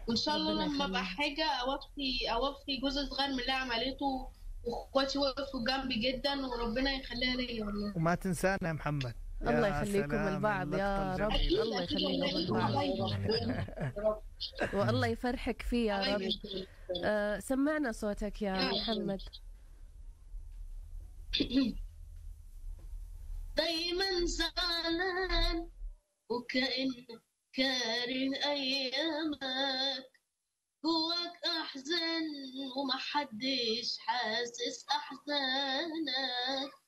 وان شاء الله ربنا لما ابقى يخليك. حاجه اوفي اوفي جزء صغير من اللي عملته واخواتي وقفوا جنبي جدا وربنا يخليها ليا والله وما تنسانا يا محمد يا الله يخليكم سلام، البعض يا اللقطة رب الجميلة. الله يخليكم البعض والله يفرحك فيه يا رب آه سمعنا صوتك يا محمد دايما زعلان وكأنك كاره أيامك جواك أحزان ومحدش حاسس أحزانك